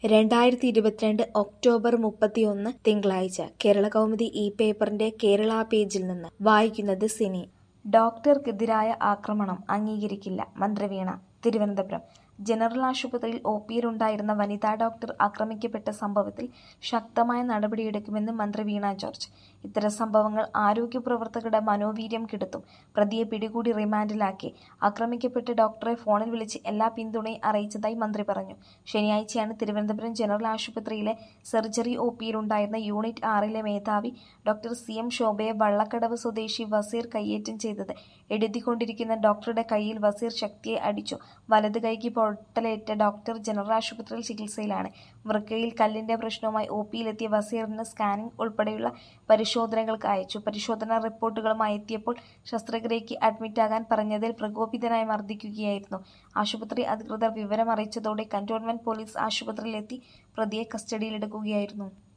രണ്ടായിരത്തി ഇരുപത്തിരണ്ട് ഒക്ടോബർ മുപ്പത്തിയൊന്ന് തിങ്കളാഴ്ച കേരളകൗമുദി ഈ പേപ്പറിന്റെ കേരള പേജിൽ നിന്ന് വായിക്കുന്നത് സിനി ഡോക്ടർക്കെതിരായ ആക്രമണം അംഗീകരിക്കില്ല മന്ത്രി വീണ തിരുവനന്തപുരം ജനറൽ ആശുപത്രിയിൽ ഒ പിയിലുണ്ടായിരുന്ന വനിതാ ഡോക്ടർ ആക്രമിക്കപ്പെട്ട സംഭവത്തിൽ ശക്തമായ നടപടിയെടുക്കുമെന്ന് മന്ത്രി വീണ ജോർജ് ഇത്തരം സംഭവങ്ങൾ ആരോഗ്യ പ്രവർത്തകരുടെ മനോവീര്യം കെടുത്തും പ്രതിയെ പിടികൂടി റിമാൻഡിലാക്കി ആക്രമിക്കപ്പെട്ട ഡോക്ടറെ ഫോണിൽ വിളിച്ച് എല്ലാ പിന്തുണയും അറിയിച്ചതായി മന്ത്രി പറഞ്ഞു ശനിയാഴ്ചയാണ് തിരുവനന്തപുരം ജനറൽ ആശുപത്രിയിലെ സർജറി ഒ പിയിലുണ്ടായിരുന്ന യൂണിറ്റ് ആറിലെ മേധാവി ഡോക്ടർ സി എം ശോഭയെ വള്ളക്കടവ് സ്വദേശി വസീർ കയ്യേറ്റം ചെയ്തത് എഴുതിക്കൊണ്ടിരിക്കുന്ന ഡോക്ടറുടെ കയ്യിൽ വസീർ ശക്തിയെ അടിച്ചു വലത് കൈക്ക് പൊട്ടലേറ്റ ഡോക്ടർ ജനറൽ ആശുപത്രിയിൽ ചികിത്സയിലാണ് വൃക്കയിൽ കല്ലിന്റെ പ്രശ്നവുമായി ഒ പിയിലെത്തിയ വസീറിന് സ്കാനിംഗ് ഉൾപ്പെടെയുള്ള പരിശോധനകൾക്ക് അയച്ചു പരിശോധനാ റിപ്പോർട്ടുകളുമായി എത്തിയപ്പോൾ ശസ്ത്രക്രിയയ്ക്ക് അഡ്മിറ്റാകാൻ പറഞ്ഞതിൽ പ്രകോപിതനായി മർദ്ദിക്കുകയായിരുന്നു ആശുപത്രി അധികൃതർ വിവരം അറിയിച്ചതോടെ കന്റോൺമെന്റ് പോലീസ് ആശുപത്രിയിലെത്തി പ്രതിയെ കസ്റ്റഡിയിലെടുക്കുകയായിരുന്നു